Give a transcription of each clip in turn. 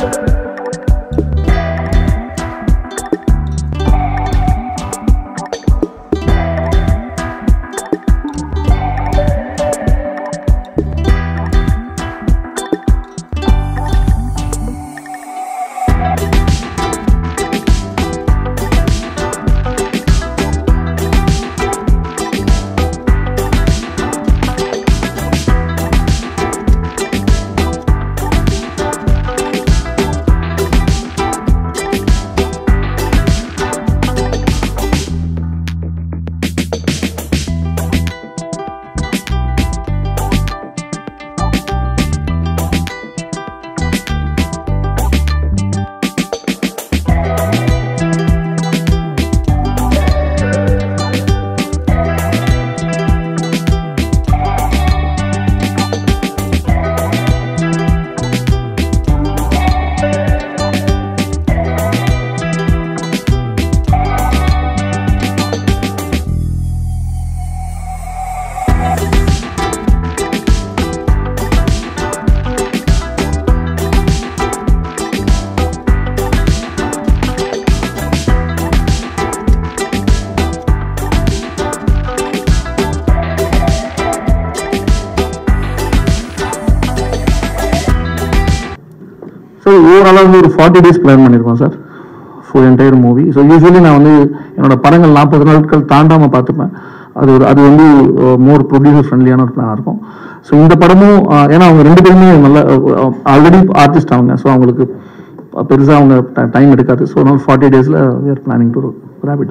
so ஓவராலாக வந்து ஒரு ஃபார்ட்டி டேஸ் பிளான் பண்ணியிருக்கோம் sir full entire movie so usually நான் வந்து என்னோட படங்கள் நாற்பது நாட்கள் தாண்டாமல் பார்த்துப்பேன் அது ஒரு அது வந்து மோர் ப்ரொடியூசர் ஃப்ரெண்ட்லியான ஒரு பிளானாக இருக்கும் ஸோ இந்த படமும் அஹ், ஏன்னா அவங்க ரெண்டு பேருமே நல்ல ஆல்ரெடி ஆர்டிஸ்ட் அவங்க ஸோ அவங்களுக்கு பெருசாக அவங்க டைம் எடுக்காது ஸோ அதனால ஃபார்ட்டி டேஸில் we are planning to rapid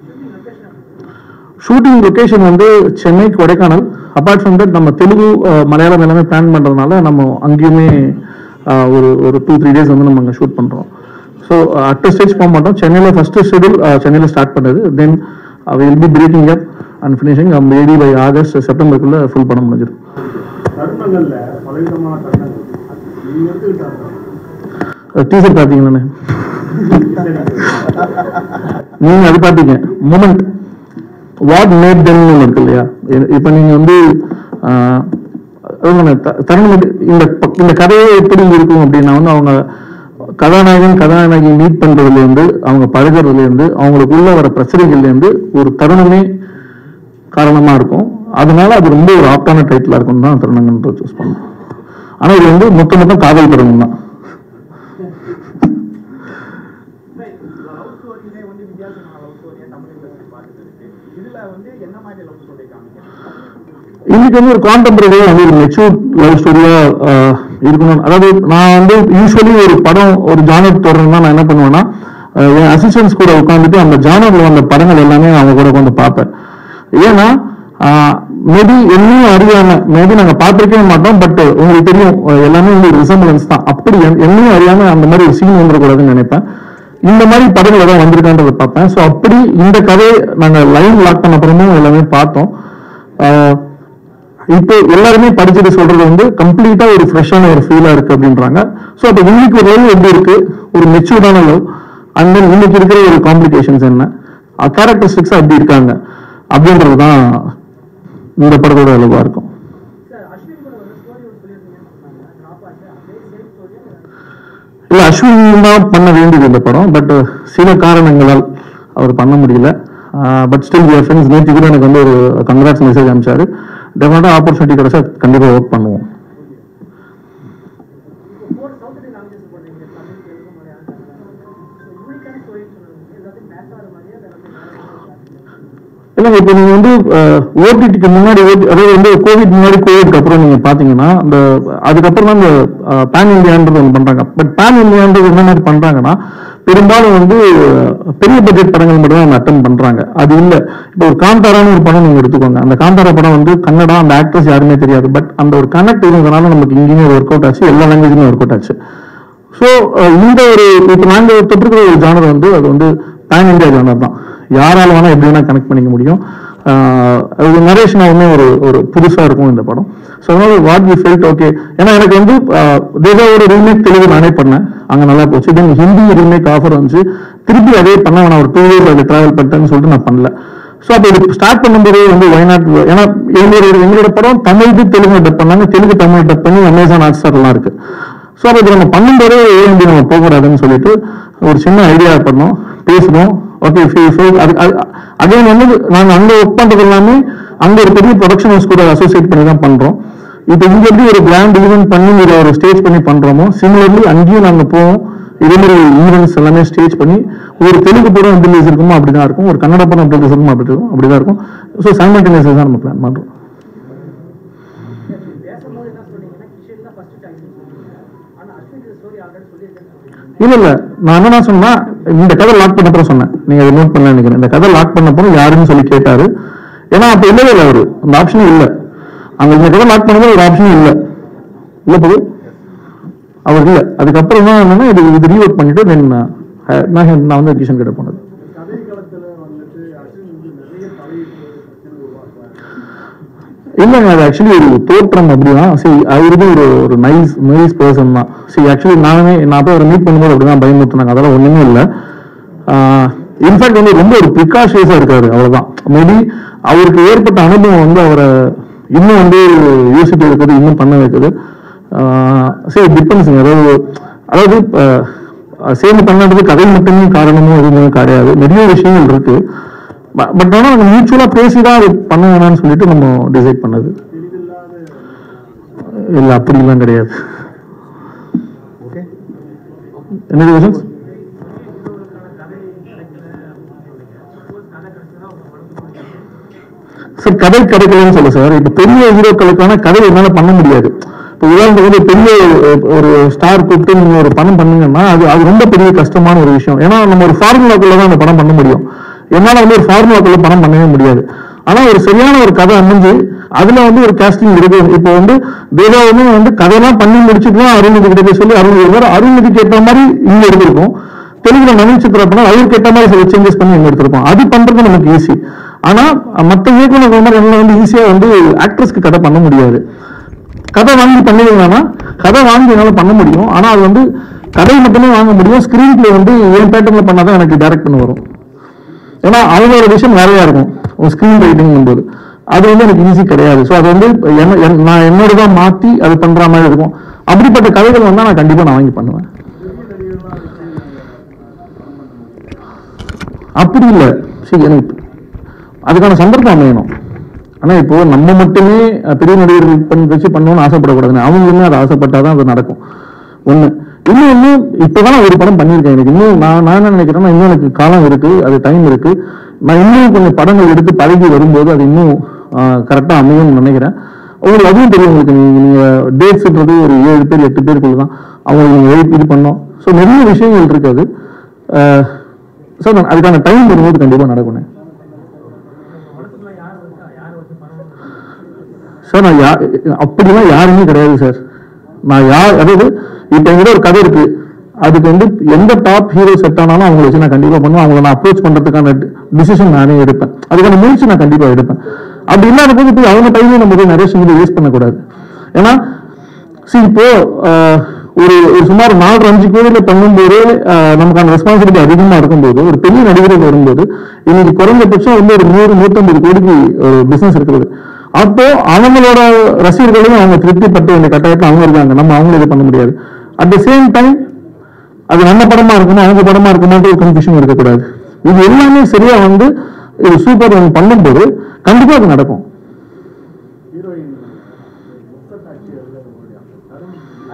shooting location வந்து Chennai Kodaikanal apart from that நம்ம தெலுங்கு அஹ், மலையாளம் எல்லாமே பிளான் பண்ணுறதுனால நம்ம அங்கேயுமே அஹ், ஒரு ஒரு டூ த்ரீ டேஸ் வந்து நம்ம அங்கே ஷூட் பண்ணுறோம் ஸோ அட்ட ஸ்டேஜ் போக மாட்டோம் சென்னையில் ஃபஸ்ட்டு ஷெடியூல் சென்னையில் ஸ்டார்ட் பண்ணது then will be breaking up and finishing maybe by August செப்டம்பருக்குள்ளே ஃபுல் படம் முடிஞ்சிடும் தருணங்கள்ல பலவிதமான தருணங்கள் நீங்க எடுத்துக்கிட்டாங்க டீசர் பார்த்தீங்களாண்ணே நீங்க அது பார்த்தீங்க மூமெண்ட் வாட் மேட் தெம்னு ஒன்று இருக்கு இல்லையா இ- இப்ப நீங்க வந்து ஆஹ், அதானே, த- தருணம் வந்து இந்த ப- இந்த கதையே எப்படி இருக்கும் அப்படின்னா வந்து அவங்க கதாநாயகன் கதாநாயகி மீட் பண்றதுல இருந்து அவங்க பழகுறதுல இருந்து அவங்களுக்குள்ள வர பிரச்சனைகள்ல இருந்து ஒரு தருணமே காரணமா இருக்கும் அதனால அது ரொம்ப ஒரு ஆப்டான டைட்டிலா இருக்கும் தான் தருணங்கள்ன்ற சூஸ் பண்ணோம் ஆனா இது வந்து மொத்த மொத்தம் காதல் தருணம் தான் லவ் ஸ்டோரியிலே வந்து வித்தியாசமான லவ் ஸ்டோரியை தமிழ் இண்டஸ்ட்ரி பார்த்துட்டு இருக்கு இதுல வந்து என்ன மாதிரி லவ் ஸ்டோரி காமிக்கிறாங்க இன்னைக்கு வந்து ஒரு கான்டெம்பரரியா வந்து ஒரு மெச்சூர் லவ் ஸ்டோரியா இருக்கணும் அதாவது நான் வந்து யூஸ்வலி ஒரு படம் ஒரு ஜானர் தொடர்னா நான் என்ன பண்ணுவேன்னா அஹ், என் அசிஸ்டன்ஸ் கூட உட்காந்துட்டு அந்த ஜானர்ல வந்த படங்கள் எல்லாமே அவங்க கூட உட்காந்து பார்ப்பேன் ஏன்னா மேபி என்னையும் அறியாம மேபி நாங்க பார்த்திருக்கவே மாட்டோம் பட் உங்களுக்கு தெரியும் அஹ், எல்லாமே வந்து ரிசம்பிளன்ஸ் தான் அப்படி என்- என்னையும் அறியாம அந்த மாதிரி ஒரு சீன் வந்துடக்கூடாதுன்னு நினைப்பேன் இந்த மாதிரி படங்கள் ஏதாவது வந்திருக்கான்றதை பார்ப்பேன் ஸோ அப்படி இந்த கதையை நாங்க லைன் லாக் பண்ண அப்புறமும் எல்லாமே பார்த்தோம் ஆஹ் இப்போ எல்லாருமே படிச்சுட்டு சொல்றது வந்து கம்ப்ளீட்டா ஒரு ஃப்ரெஷ்ஷான ஒரு ஃபீலா இருக்கு அப்படின்றாங்க ஸோ அப்போ இன்னைக்கு ஒரு லவ் எப்படி இருக்கு ஒரு மெச்சூர்டான லவ் அண்ட் தென் இன்னைக்கு இருக்கிற ஒரு காம்ப்ளிகேஷன்ஸ் என்ன கேரக்டரிஸ்டிக்ஸ் அப்படி இருக்காங்க அப்படின்றது தான் இந்த படத்தோட அளவா இருக்கும் சார் அஸ்வின் கூட ஒரு ஸ்டோரி ஒரு சொல்லியிருந்தீங்கன்னு சொன்னாங்க ட்ராப் ஆச்சு அதே சேம் ஸ்டோரியா இல்ல அஸ்வின் தான் பண்ண வேண்டியது இந்த படம் பட் சில காரணங்களால் அவர் பண்ண முடியல பட் ஸ்டில் வி ஃப்ரெண்ட்ஸ் நேற்று கூட எனக்கு வந்து ஒரு கங்க்ராட்ஸ் மெசேஜ் அனுப்பிச்சாரு டெஃபினட்டா ஆப்பர்ச்சுனிட்டி கிடைச்சா கண்டிப்பா ஒர்க் பண்ணுவோம் இப்போ ஃபோர் சவுத் இந்தியன் லாங்குவேஜ் பண்ணுறீங்க தமிழ் தெலுங்கு மலையாளம் யூனிக்கான ஸ்டோரி சொன்னீங்க எல்லாத்தையும் மேட்ச் ஆகிற மாதிரியே அதை வந்து இல்லைங்க இப்போ நீங்க வந்து ஓடிடிக்கு முன்னாடி OTT அதாவது வந்து கோவிட் முன்னாடி கோவிட்க்கு அப்புறம் நீங்க பாத்தீங்கன்னா அந்த அதுக்கப்புறம் தான் இந்த பேன் இந்தியான்றது ஒன்று பண்றாங்க பட் பேன் இந்தியான்றது என்ன மாதிரி பண்றாங்கன்னா பெரும்பாலும் வந்து அஹ், பெரிய பட்ஜெட் படங்கள் மட்டும் தான் அட்டன் பண்றாங்க அது இல்ல இப்போ ஒரு காந்தாரான்னு ஒரு படம் நீங்க எடுத்துக்கோங்க அந்த காந்தாரா படம் வந்து கன்னடா அந்த ஆக்ட்ரஸ் யாருமே தெரியாது பட் அந்த ஒரு கனெக்ட் இருந்ததுனால நமக்கு இங்கேயுமே ஒர்க் அவுட் ஆச்சு எல்லா லாங்குவேஜுமே ஒர்க் அவுட் ஆச்சு ஸோ இந்த ஒரு இப்போ நாங்கள் தொட்டிருக்கிற ஒரு ஜானர் வந்து அது வந்து பேன் இந்தியா ஜானர் தான் யாரால வேணா எப்படி வேணா கனெக்ட் பண்ணிக்க முடியும் ஆஹ் அது நரேஷனாவுமே ஒரு ஒரு புதுசா இருக்கும் இந்த படம் ஸோ அதனால வாட் வி ஃபெல்ட் ஓகே ஏன்னா எனக்கு வந்து தேவாவோட ரீமேக் தெலுங்கு நானே பண்ணேன் அங்க நல்லா போச்சு தென் ஹிந்தி ரீமேக் ஆஃபர் வந்துச்சு திருப்பி அதே பண்ண வேணாம் ஒரு டூ இயர்ஸ் அதில் ட்ராவல் பண்ணிட்டேன்னு சொல்லிட்டு நான் பண்ணல ஸோ அப்போ இது ஸ்டார்ட் பண்ணும்போதே வந்து வயநாட் ஏன்னா எங்களோட எங்களோட படம் தமிழுக்கு தெலுங்கு டப் பண்ணாங்க தெலுங்கு தமிழ் டப் பண்ணி அமேசான் ஹாட் ஸ்டார்லாம் இருக்கு ஸோ அப்போ இது நம்ம பண்ணும்போதே ஏஎம்பி நம்ம போகக்கூடாதுன்னு சொல்லிட்டு ஒரு சின்ன ஐடியா பண்ணோம் பேசணும் ஓகே அது அகைன் வந்து நாங்கள் அங்கே ஒர்க் பண்ணுறது எல்லாமே அங்கே ஒரு பெரிய ப்ரொடக்ஷன் ஹவுஸ் கூட அசோசியேட் பண்ணி தான் பண்ணுறோம் இப்போ இங்க எப்படி ஒரு கிராண்ட் ஈவென்ட் பண்ணி இதை ஒரு ஸ்டேஜ் பண்ணி பண்றோமோ சிமிலர்லி அங்கேயும் நாங்க போவோம் இதே மாதிரி ஈவெண்ட்ஸ் எல்லாமே ஸ்டேஜ் பண்ணி ஒரு தெலுங்கு படம் எப்படி ரிலீஸ் இருக்குமோ அப்படிதான் இருக்கும் ஒரு கன்னட படம் எப்படி ரிலீஸ் இருக்குமோ அப்படி இருக்கும் அப்படிதான் இருக்கும் ஸோ சைமல்டேனியஸாக தான் நம்ம பிளான் பண்றோம் பேசும்போது என்ன சொன்னீங்கன்னா கிஷன் தான் ஃபர்ஸ்ட் சாய்ஸ் சொன்னீங்க ஆனா அஸ்வின் ஸ்டோரி ஆல்ரெடி சொல்லியிருக்கேன் இல்ல இல்ல நான் என்ன சொன்னா இந்த கதை லாக் பண்ணப்பறம் சொன்னேன் நீங்க அதை நோட் பண்ண நினைக்கிறேன் இந்த கதை லாக் பண்ணப்பறம் யாருன்னு சொல்லி கேட்டாரு ஏன்னா அப்ப இல்லவே இல்லை அவரு அந்த ஆப்ஷனும் இல்ல அங்க இந்த கதை லாக் பண்ணது ஒரு ஆப்ஷனும் இல்ல இல்ல போது அவர் இல்ல அதுக்கப்புறம் தான் என்னன்னா இது இது ரீஒர்க் பண்ணிட்டு தென் நான் நான் வந்து கிஷன் கிட்ட போனது கதை களத்துல வந்துட்டு அஸ்வின் வந்து நிறைய தலையீட்டு பிரச்சனை உருவாக்குறாரு இல்லைங்க அது ஆக்சுவலி ஒரு தோற்றம் அப்படிதான் சரி அவருக்கு ஒரு ஒரு நைஸ் நைஸ் பர்சன் தான் சரி ஆக்சுவலி நானே நான் போய் அவரை மீட் பண்ணும்போது அப்படிதான் பயமுறுத்தினாங்க அதெல்லாம் ஒண்ணுமே இல்லை இன்ஃபேக்ட் வந்து ரொம்ப ஒரு ப்ரிகாஷியஸா இருக்காரு அவ்வளவுதான் மேபி அவருக்கு ஏற்பட்ட அனுபவம் வந்து அவரை இன்னும் வந்து யோசிக்க வைக்கிறது இன்னும் பண்ண வைக்குது ஆஹ் சரி டிபெண்ட்ஸ் அதாவது அதாவது ஆஹ் சேர்ந்து பண்ணதுக்கு கதை மட்டுமே காரணமும் எதுவுமே கிடையாது நிறைய விஷயங்கள் இருக்கு பட் ஆனால் நம்ம மியூச்சுவலா பேசி தான் அது பண்ண வேணாம்னு சொல்லிட்டு நம்ம டிசைட் பண்ணது இல்ல அப்படிலாம் கிடையாது என்ன கொஸ்டின்ஸ் சார் கதை கிடைக்கலன்னு சொல்ல சார் இப்ப பெரிய ஹீரோக்களுக்கான கதை என்னால பண்ண முடியாது இப்போ உதாரணத்துக்கு வந்து பெரிய அஹ், ஒரு ஸ்டார் கூப்பிட்டு நீங்க ஒரு படம் பண்ணுங்கன்னா அது அது ரொம்ப பெரிய கஷ்டமான ஒரு விஷயம் ஏன்னா நம்ம ஒரு ஃபார்முலாக்குள்ள தான் அந்த படம் பண்ண முடியும் என்னால வந்து ஒரு ஃபார்முலாக்குள்ள படம் பண்ணவே முடியாது ஆனா ஒரு சரியான ஒரு கதை அமைஞ்சு அதுல வந்து ஒரு காஸ்டிங் இருக்கு இப்போ வந்து தேவாவுமே வந்து கதையெல்லாம் பண்ணி முடிச்சுட்டு தான் அருள்நிதி கிட்ட போய் சொல்லி அருள்நிதி அருள்நிதிக்கு ஏற்ற மாதிரி இங்க இருந்திருக்கும் தெலுங்குல நவீன் சித்ரா பண்ணா அவருக்கு ஏற்ற மாதிரி சில சேஞ்சஸ் பண்ணி இங்க எடுத்திருப்போம் அது பண்றது நமக்கு ஈஸி ஆனா மத்த இயக்குநர்கள் மாதிரி என்னால வந்து ஈஸியா வந்து ஆக்ட்ரஸ்க்கு கதை பண்ண முடியாது கதை வாங்கி பண்ணிடுங்கன்னா கதை வாங்கி என்னால பண்ண முடியும் ஆனா அது வந்து கதை மட்டுமே வாங்க முடியும் ஸ்கிரீன் பிளே வந்து என் பேட்டர்ல பண்ணாதான் எனக்கு டைரக்ட் பண்ண வரும் ஏன்னா அவங்களோட விஷயம் நிறைய இருக்கும் ஸ்கிரீன் ரைட்டிங் போது அது வந்து எனக்கு ஈஸி கிடையாது ஸோ அது வந்து என்ன என்- நான் என்னோட தான் மாத்தி அது பண்ற மாதிரி இருக்கும் அப்படிப்பட்ட கதைகள் வந்தா நான் கண்டிப்பா நான் வாங்கி பண்ணுவேன் அப்படி இல்லை சரி எனக்கு அதுக்கான சந்தர்ப்பம் அமையணும் ஆனா இப்போ நம்ம மட்டுமே அஹ், பெரிய நடிகர்கள் பண்ணி வச்சு பண்ணணும்னு ஆசைப்படக்கூடாதுன்னு அவங்களுமே அதை ஆசைப்பட்டாதான் அது நடக்கும் ஒண்ணு இன்னொன்னு இப்பதான் நான் ஒரு படம் பண்ணியிருக்கேன் எனக்கு இன்னும் நான் நான் என்ன நினைக்கிறேன்னா இன்னும் எனக்கு காலம் இருக்கு அது டைம் இருக்கு நான் இன்னும் கொஞ்சம் படங்கள் எடுத்து பழகி வரும்போது அது இன்னும் கரெக்டா அமையும்னு நினைக்கிறேன் உங்களுக்கு அதுவும் தெரியும் உங்களுக்கு நீங்க நீங்க டேட்ஸ்ன்றது ஒரு ஏழு பேர் எட்டு பேருக்குள்ள தான் அவங்களுக்கு நீங்க வெயிட் இது பண்ணோம் ஸோ நிறைய விஷயங்கள் இருக்கு அது ஸோ அதுக்கான டைம் வரும்போது கண்டிப்பா நடக்கணும் சார் நான் யா அப்படிலாம் யாருமே கிடையாது சார் நான் யார் அதாவது இப்போ என்கிட்ட ஒரு கதை இருக்கு அதுக்கு வந்து எந்த டாப் ஹீரோ செட் ஆனாலும் அவங்களை வச்சு நான் கண்டிப்பா பண்ணுவேன் அவங்களை நான் அப்ரோச் பண்றதுக்கான டிசிஷன் நானே எடுப்பேன் அதுக்கான முயற்சி நான் கண்டிப்பா எடுப்பேன் அப்படி இல்லாத போது போய் அவங்க டைமே நம்ம போய் நிறைய விஷயங்களை வேஸ்ட் பண்ணக்கூடாது ஏன்னா see இப்போ ஆஹ், ஒரு ஒரு சுமார் நாலு அஞ்சு கோடியில பண்ணும்போது ஆஹ், நமக்கான ரெஸ்பான்சிபிலிட்டி அதிகமா இருக்கும்போது ஒரு பெரிய நடிகர்கள் வரும்போது இன்னைக்கு குறைஞ்சபட்சம் வந்து ஒரு நூறு நூத்தம்பது கோடிக்கு ஒரு பிசினஸ் இருக்குது அப்போ அவங்களோட ரசிகர்களையும் அவங்க திருப்திப்பட்டு இந்த கட்டாயத்தில் அவங்க இருக்காங்க நம்ம அவங்களும் இது பண்ண முடியாது அட் த சேம் டைம் அது நம்ம படமா இருக்குமா அவங்க படமா இருக்குமான்ற ஒரு கன்ஃபியூஷன் இருக்கக்கூடாது இது எல்லாமே சரியா வந்து இது சூப்பர் ஒன் பண்ணும்போது கண்டிப்பா அது நடக்கும் ஹீரோயின் மொத்த காட்சி அதில் அருண்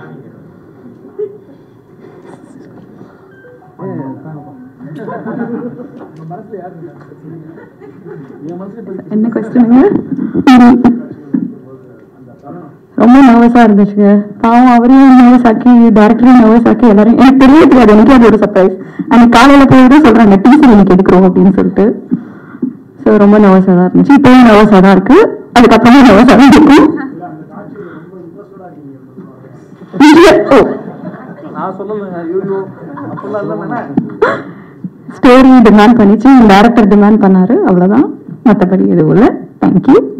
என்ன கொஸ்டினுங்க ரொம்ப நர்வஸா இருந்துச்சுங்க பாவம் அவரையும் நர்வஸ் ஆக்கி டேரக்டரையும் நர்வஸ் ஆக்கி எல்லாரும் எனக்கு தெரியவே தெரியாது எனக்கு அது ஒரு சர்ப்ரைஸ் அன்னைக்கு காலையில போய் தான் சொல்றாங்க டீசர் இன்னைக்கு எடுக்கிறோம் அப்படின்னு சொல்லிட்டு ஸோ ரொம்ப நர்வஸா தான் இருந்துச்சு இப்பவும் நர்வஸா தான் இருக்கு அதுக்கப்புறமா நர்வஸா தான் இருக்கும் இல்ல, ஓ நான் சொல்லலைங்க ஐயோ அப்படிலாம் இல்லைண்ணே ஸ்டோரி டிமாண்ட் பண்ணிச்சு டேரக்டர் டிமாண்ட் பண்ணாரு அவ்வளவுதான் மற்றபடி எதுவும் இல்லை தேங்க்யூ